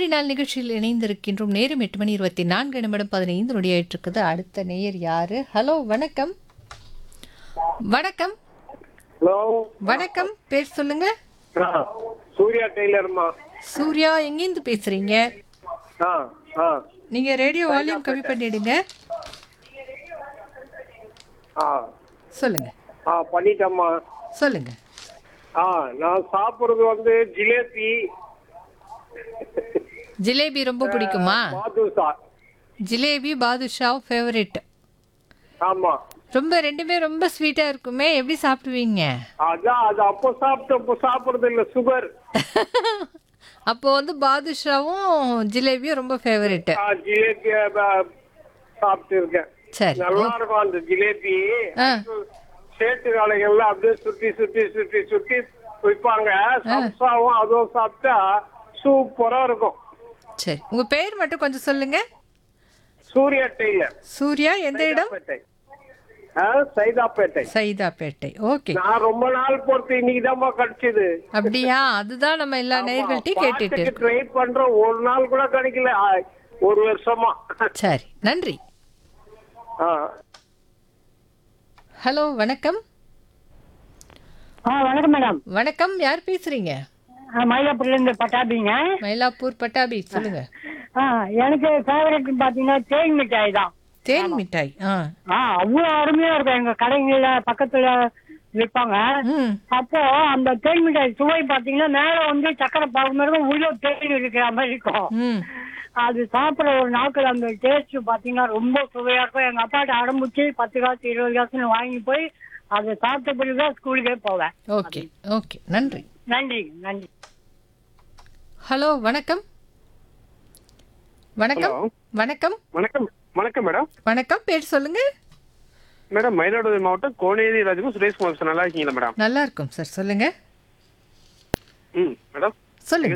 மதுரை நாள் நிகழ்ச்சியில் இணைந்திருக்கின்றோம் நேரம் எட்டு மணி இருபத்தி நான்கு நிமிடம் பதினைந்து நொடியாயிட்டு இருக்குது அடுத்த நேயர் யாரு ஹலோ வணக்கம் வணக்கம் ஹலோ வணக்கம் பேர் சொல்லுங்க ஆ சூர்யா டெய்லர்மா சூர்யா எங்கேருந்து பேசுறீங்க ஆ ஆ நீங்க ரேடியோ வால்யூம் கம்மி பண்ணிடுங்க ஆ சொல்லுங்க ஆ பண்ணிட்டேம்மா சொல்லுங்க ஆ நான் சாப்பிட்றது வந்து ஜிலேபி ஜிலேபி ரொம்ப பிடிக்குமா பாதுஷா ஜிலேபி பாதுஷா ஃபேவரட் ஆமா ரொம்ப ரெண்டுமே ரொம்ப ஸ்வீட்டா இருக்குமே எப்படி சாப்பிடுவீங்க அதான் அது அப்போ சாப்பிட்டு இப்போ சாப்பிட்றது இல்லை சுகர் அப்போ வந்து பாதுஷாவும் ஜிலேபியும் ரொம்ப ஃபேவரட் ஆ ஜிலேபி சாப்பிட்டு இருக்கேன் சரி நல்லா இருக்கும் அந்த ஜிலேபி ஆ சேட்டு காலைகள்ல அப்படியே சுத்தி சுத்தி சுத்தி சுத்தி விற்பாங்க சம்சாவும் அதுவும் சாப்பிட்டா சூப்பரா இருக்கும் சரி உங்க பேர் மட்டும் கொஞ்சம் சொல்லுங்க சூர்யா டெய்லர் சூர்யா எந்த இடம் சைதாப்பேட்டை ஆ, சைதாப்பேட்டை சைதாப்பேட்டை ஓகே நான் ரொம்ப நாள் பொறுத்து இன்னைக்குதாம்மா கிடைச்சது அப்படியா அதுதான் நம்ம எல்லா நேர்கள்ட்டையும் கேட்டுட்டு இருக்கோம் ட்ரை பண்றோம் ஒரு நாள் கூட கிடைக்கல ஆ, ஒரு வருஷமா சரி நன்றி ஆ. ஹலோ வணக்கம் ஆ வணக்கம் மேடம் வணக்கம் யார் பேசுறீங்க மயிலாப்பூர்லேருந்து பட்டாபிங்க மயிலாப்பூர் பட்டாபி சொல்லுங்க ஆ எனக்கு ஃபேவரட் பார்த்தீங்கன்னா தேன் மிட்டாய் தான் தேன் மிட்டாய் ஆ ஆ அவ்வளோ அருமையாக இருக்கும் எங்கள் கடைங்களில் பக்கத்தில் விற்பாங்க ம் அப்போ அந்த தேன் மிட்டாய் சுவை பார்த்தீங்கன்னா மேலே வந்து சக்கரை பாகு மாதிரி இருக்கும், உள்ள தேன் இருக்கிற மாதிரி இருக்கும் ம் அது சாப்பிட்ற ஒரு நாட்கள் அந்த டேஸ்ட் பார்த்தீங்கன்னா ரொம்ப சுவையாக இருக்கும் எங்கள் அப்பாட்ட ஆரம்பிச்சு பத்து காசு இருபது காசுன்னு வாங்கி போய் அதை சாப்பிட்ட பிறகு தான் ஸ்கூலுக்கே போவேன் ஓகே ஓகே நன்றி நன்றி நன்றி ஹலோ வணக்கம் வணக்கம் Hello. வணக்கம் வணக்கம் வணக்கம் மேடம் வணக்கம் பேர் சொல்லுங்க மேடம் மயிலாடுதுறை மாவட்டம் கோனேரி ராஜுக்கும் சுரேஷ்குமார் சார் நல்லா இருக்கீங்களா மேடம் நல்லா இருக்கும் சார் சொல்லுங்க ம் மேடம் சொல்லுங்க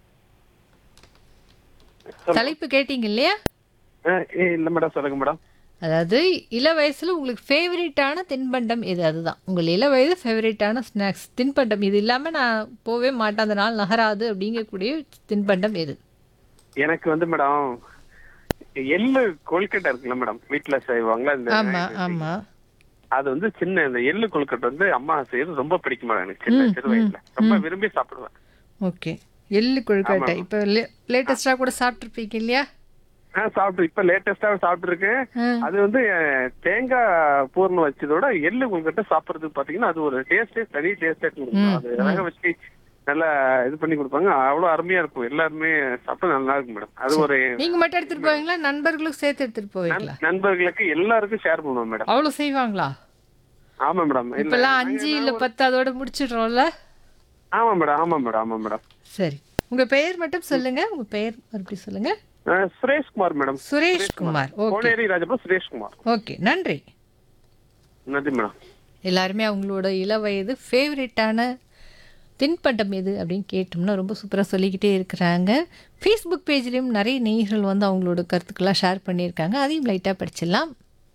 தலைப்பு கேட்டீங்க இல்லையா ஆ, ஏ, இல்ல மேடம் சொல்லுங்க மேடம் அதாவது இள வயசுல உங்களுக்கு ஃபேவரட்டான தின்பண்டம் எது அதுதான் உங்கள் இள வயது ஃபேவரட்டான ஸ்நாக்ஸ் தின்பண்டம் இது இல்லாம நான் போவே மாட்டேன் அந்த நாள் நகராது அப்படிங்கக்கூடிய தின்பண்டம் எது எனக்கு வந்து மேடம் எள்ளு கொழுக்கட்டை இருக்குல்ல மேடம் வீட்டுல செய்வாங்களா இந்த ஆமா ஆமா அது வந்து சின்ன இந்த எள்ளு கொழுக்கட்டை வந்து அம்மா செய்யறது ரொம்ப பிடிக்கும் மேடம் எனக்கு சின்ன சிறு வயசுல ரொம்ப விரும்பி சாப்பிடுவேன் ஓகே எள்ளு கொழுக்கட்டை இப்போ லேட்டஸ்டாக கூட சாப்பிட்ருப்பீங்க இல்லையா ஆ சாப்பிட்டு இப்ப லேட்டஸ்டா சாப்பிட்டு இருக்கேன் ஆ. அது வந்து அஹ், தேங்காய் பூர்ணம் வச்சதோட எள்ளு கொழுக்கட்டை சாப்பிடுறதுக்கு பாத்தீங்கன்னா அது ஒரு டேஸ்டே தனி டேஸ்டே அது வேக வச்சு நல்லா இது பண்ணி கொடுப்பாங்க அவ்வளவு அருமையா இருக்கும் எல்லாருமே சாப்பிட்டா நல்லா இருக்கும் மேடம் அது ஒரு நீங்க மட்டும் எடுத்துட்டு போவீங்களா நண்பர்களுக்கு சேர்த்து எடுத்துட்டு போவீங்களா நண்- நண்பர்களுக்கு எல்லாருக்கும் ஷேர் பண்ணுவோம் மேடம் அவ்வளோ செய்வாங்களா ஆமா மேடம் இல்ல இப்பெல்லாம் அஞ்சு இல்ல பத்து அதோட முடிச்சிடுறோம்ல ஆமா மேடம் ஆமா மேடம் ஆமா மேடம் சரி உங்க பெயர் மட்டும் சொல்லுங்க உங்க பெயர் மறுபடியும் சொல்லுங்க அஹ், Sureshkumar madam Suresh Kumar okay Koneri Rajapuram Sureshkumar okay நன்றி நன்றி மேடம் எல்லாருமே அவங்களோட இள வயது ஃபேவரட்டான தின்பண்டம் எது அப்படின்னு கேட்டோம்னா ரொம்ப சூப்பராக சொல்லிக்கிட்டே இருக்கிறாங்க ஃபேஸ்புக் பேஜ்லேயும் நிறைய நேயர்கள் வந்து அவங்களோட கருத்துக்கெல்லாம் ஷேர் பண்ணியிருக்காங்க அதையும் லைட்டாக படிச்சிடலாம்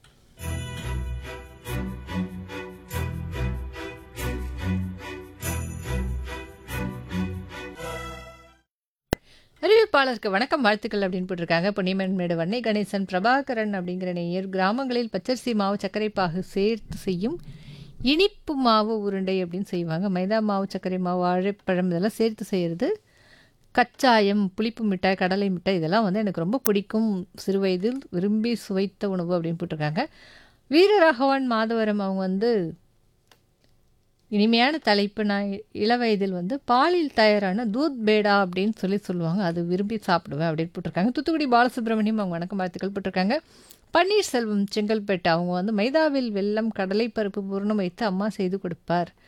அறிவிப்பாளருக்கு வணக்கம் வாழ்த்துக்கள் அப்படின்னு போட்டிருக்காங்க பொன்னியம்மன்மேடு வன்னை கணேசன் பிரபாகரன் அப்படிங்கிற நேயர் கிராமங்களில் பச்சரிசி மாவு சர்க்கரை பாகு சேர்த்து செய்யும் இனிப்பு மாவு உருண்டை அப்படின்னு செய்வாங்க மைதா மாவு சர்க்கரை மாவு வாழைப்பழம் இதெல்லாம் சேர்த்து செய்கிறது கச்சாயம் புளிப்பு மிட்டாய் கடலை மிட்டாய் இதெல்லாம் வந்து எனக்கு ரொம்ப பிடிக்கும் சிறுவயதில் விரும்பி சுவைத்த உணவு அப்படின்னு போட்டிருக்காங்க வீரராகவன் மாதவரம் அவங்க வந்து இனிமையான தலைப்பு நான் இள வயதில் வந்து பாலில் தயாரான தூத் பேடா அப்படின்னு சொல்லி சொல்லுவாங்க அது விரும்பி சாப்பிடுவேன் அப்படின்னு போட்டிருக்காங்க தூத்துக்குடி பாலசுப்ரமணியம் அவங்க வணக்கம் வாழ்த்துக்கள் போட்டிருக்காங்க பன்னீர்செல்வம் செங்கல்பேட்டை அவங்க வந்து மைதாவில் வெல்லம் கடலைப்பருப்பு பூர்ணம் வைத்து அம்மா செய்து கொடுப்பார்